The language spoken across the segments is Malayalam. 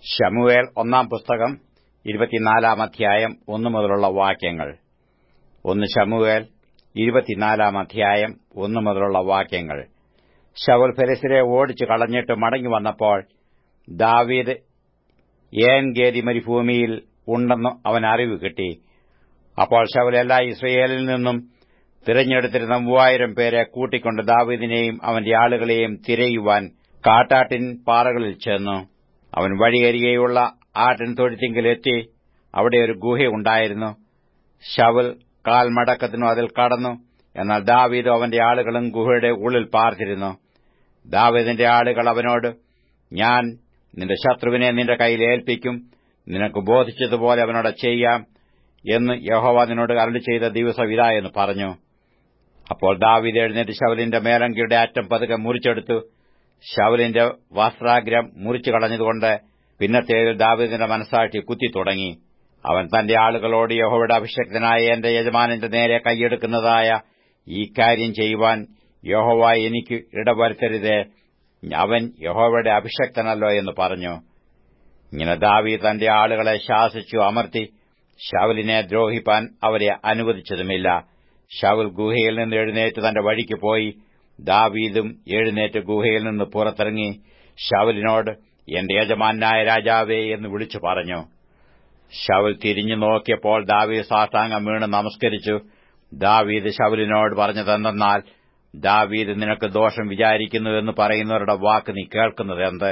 ശമുവേൽ ഒന്നാം പുസ്തകം ഇരുപത്തിനാലാം അധ്യായം ഒന്നു മുതലുള്ള വാക്യങ്ങൾ ഒന്ന് ശമുവേൽ ഇരുപത്തിനാലാം അധ്യായം ഒന്നു മുതലുള്ള വാക്യങ്ങൾ ശവൽ ഫെലിസിരെ ഓടിച്ചു കളഞ്ഞിട്ട് മടങ്ങി വന്നപ്പോൾ ദാവീദ് ഏൻഗേരി മരുഭൂമിയിൽ ഉണ്ടെന്ന് അവൻ അറിവ് കിട്ടി അപ്പോൾ ശവൽ എല്ലാ ഇസ്രയേലിൽ നിന്നും തിരഞ്ഞെടുത്തിരുന്ന മൂവായിരം പേരെ കൂട്ടിക്കൊണ്ട് ദാവീദിനെയും അവന്റെ ആളുകളെയും തിരയുവാൻ കാട്ടാട്ടിൻ പാറകളിൽ ചെന്നു അവൻ വഴിയരികെയുള്ള ആട്ടിൻ തൊഴുത്തിങ്കിലെത്തി അവിടെ ഒരു ഗുഹയുണ്ടായിരുന്നു ശവൽ കാൽ മടക്കത്തിനും അതിൽ കടന്നു എന്നാൽ ദാവീദും അവന്റെ ആളുകളും ഗുഹയുടെ ഉള്ളിൽ പാർത്തിരുന്നു ദാവീദിന്റെ ആളുകൾ അവനോട് ഞാൻ നിന്റെ ശത്രുവിനെ നിന്റെ കയ്യിൽ ഏൽപ്പിക്കും നിനക്ക് ബോധിച്ചതുപോലെ അവനോട് ചെയ്യാം എന്ന് യഹോവ നിന്നോട് അരളി ചെയ്ത ദിവസം ഇതാ എന്ന് പറഞ്ഞു അപ്പോൾ ദാവീദ് എഴുന്നേറ്റ് ശവലിന്റെ മേലങ്കിയുടെ അറ്റം പതുക്കെ മുറിച്ചെടുത്തു ശവലിന്റെ വസ്ത്രാഗ്രം മുറിച്ചു കളഞ്ഞതുകൊണ്ട് പിന്നത്തേതിൽ ദാവീദിന്റെ മനസ്സാക്ഷി കുത്തി തുടങ്ങി അവൻ തന്റെ ആളുകളോട് യഹോവയുടെ അഭിഷക്തനായ എന്റെ യജമാനന്റെ നേരെ കൈയെടുക്കുന്നതായ ഈ കാര്യം ചെയ്യുവാൻ യഹോവ എനിക്ക് ഇടവരുത്തരുതേ അവൻ യഹോവയുടെ അഭിഷക്തനല്ലോ എന്ന് പറഞ്ഞു ഇങ്ങനെ ദാവി തന്റെ ആളുകളെ ശാസിച്ചു അമർത്തി ഷാവലിനെ ദ്രോഹിപ്പാൻ അവരെ അനുവദിച്ചതുമില്ല ഷാവുൽ ഗുഹയിൽ നിന്ന് എഴുന്നേറ്റ് തന്റെ വഴിക്ക് പോയി ദാവീദും എഴുന്നേറ്റ് ഗുഹയിൽ നിന്ന് പുറത്തിറങ്ങി ഷാവലിനോട് എന്റെ യജമാനായ രാജാവേ എന്ന് വിളിച്ചു പറഞ്ഞു ഷവൽ തിരിഞ്ഞു നോക്കിയപ്പോൾ ദാവീദ് സാഷ്ടാംഗം വീണ് നമസ്കരിച്ചു ദാവീദ് ഷവലിനോട് പറഞ്ഞതെന്നാൽ ദാവീദ് നിനക്ക് ദോഷം വിചാരിക്കുന്നു എന്ന് പറയുന്നവരുടെ വാക്ക് നീ കേൾക്കുന്നതെന്ത്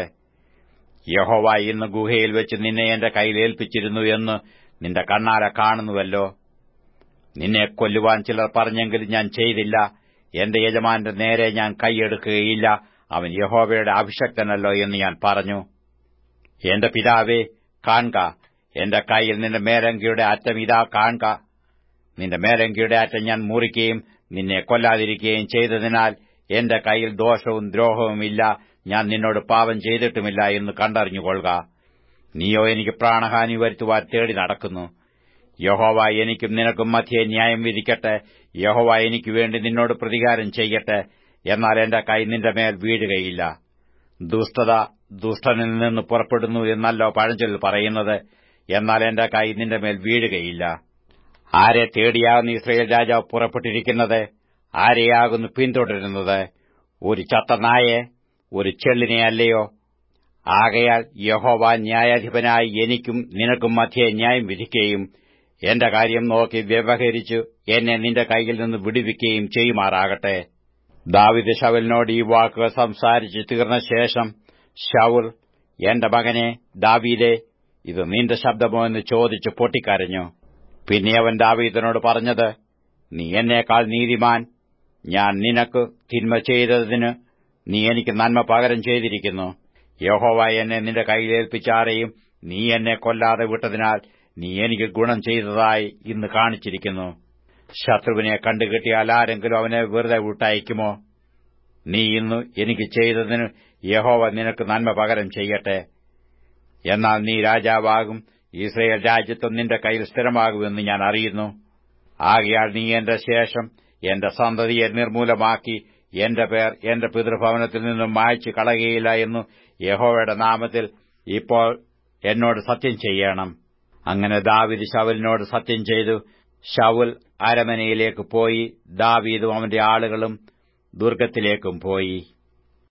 യഹോവ ഇന്ന് ഗുഹയിൽ വെച്ച് നിന്നെ എന്റെ കയ്യിൽ ഏൽപ്പിച്ചിരുന്നു എന്ന് നിന്റെ കണ്ണാലെ കാണുന്നുവല്ലോ നിന്നെ കൊല്ലുവാൻ ചിലർ പറഞ്ഞെങ്കിൽ ഞാൻ ചെയ്തില്ല എന്റെ യജമാന്റെ നേരെ ഞാൻ കൈയെടുക്കുകയില്ല അവൻ യഹോവയുടെ അഭിഷക്തനല്ലോ എന്ന് ഞാൻ പറഞ്ഞു എന്റെ പിതാവേ കാൺക എന്റെ കൈയിൽ നിന്റെ മേലങ്കിയുടെ അറ്റം ഇതാ കാൺക നിന്റെ മേലങ്കിയുടെ അറ്റം ഞാൻ മുറിക്കുകയും നിന്നെ കൊല്ലാതിരിക്കുകയും ചെയ്തതിനാൽ എന്റെ കൈയിൽ ദോഷവും ദ്രോഹവുമില്ല ഞാൻ നിന്നോട് പാപം ചെയ്തിട്ടുമില്ല എന്ന് കണ്ടറിഞ്ഞുകൊള്ളുക നീയോ എനിക്ക് പ്രാണഹാനി വരുത്തുവാൻ തേടി നടക്കുന്നു യഹോവ എനിക്കും നിനക്കും മധ്യേ ന്യായം വിധിക്കട്ടെ യഹോവ എനിക്ക് വേണ്ടി നിന്നോട് പ്രതികാരം ചെയ്യട്ടെ എന്നാൽ എന്റെ കൈ നിന്റെ മേൽ വീഴുകയില്ല ദുഷ്ടത ദുഷ്ടനിൽ നിന്ന് പുറപ്പെടുന്നു എന്നല്ലോ പഴഞ്ചൊല്ലിൽ പറയുന്നത് എന്നാൽ എന്റെ കൈ നിന്റെ മേൽ വീഴുകയില്ല ആരെ തേടിയാകുന്നു ഇസ്രയേൽ രാജാവ് പുറപ്പെട്ടിരിക്കുന്നത് ആരെയാകുന്നു പിന്തുടരുന്നത് ഒരു ചത്ത നായെ ഒരു ചെള്ളിനെ അല്ലയോ ആകയാൽ യഹോവ ന്യായാധിപനായി എനിക്കും നിനക്കും മധ്യേ ന്യായം വിധിക്കുകയും എന്റെ കാര്യം നോക്കി വ്യവഹരിച്ചു എന്നെ നിന്റെ കൈയിൽ നിന്ന് വിടുവിക്കുകയും ചെയ്യുമാറാകട്ടെ ദാവിദ് ഷവലിനോട് ഈ വാക്കുകൾ സംസാരിച്ച് തീർന്ന ശേഷം ഷൌൽ എന്റെ മകനെ ദാവീദെ ഇത് നിന്റെ ശബ്ദമോ എന്ന് ചോദിച്ചു പൊട്ടിക്കരഞ്ഞു പിന്നെ അവൻ ദാവീദിനോട് പറഞ്ഞത് നീ എന്നേക്കാൾ നീതിമാൻ ഞാൻ നിനക്ക് തിന്മ ചെയ്തതിന് നീ എനിക്ക് നന്മ പകരം ചെയ്തിരിക്കുന്നു യഹോവ എന്നെ നിന്റെ കയ്യിലേൽപ്പിച്ചാരെയും നീ എന്നെ കൊല്ലാതെ വിട്ടതിനാൽ നീ എനിക്ക് ഗുണം ചെയ്തതായി ഇന്ന് കാണിച്ചിരിക്കുന്നു ശത്രുവിനെ കണ്ടുകിട്ടിയാൽ ആരെങ്കിലും അവനെ വെറുതെ വിട്ടയക്കുമോ നീ ഇന്ന് എനിക്ക് ചെയ്തതിന് യഹോവ നിനക്ക് നന്മ പകരം ചെയ്യട്ടെ എന്നാൽ നീ രാജാവാകും ഇസ്രയേൽ രാജ്യത്വം നിന്റെ കയ്യിൽ സ്ഥിരമാകുമെന്ന് ഞാൻ അറിയുന്നു ആകയാൽ നീ എന്റെ ശേഷം എന്റെ സന്തതിയെ നിർമൂലമാക്കി എന്റെ പേർ എന്റെ പിതൃഭവനത്തിൽ നിന്നും മായ്ച്ചു കളയുകയില്ല എന്നു യഹോവയുടെ നാമത്തിൽ ഇപ്പോൾ എന്നോട് സത്യം ചെയ്യണം അങ്ങനെ ദാവിദ് ശവലിനോട് സത്യം ചെയ്തു ഷവുൽ അരമനയിലേക്ക് പോയി ദാവീദും അവന്റെ ആളുകളും ദുർഗത്തിലേക്കും പോയി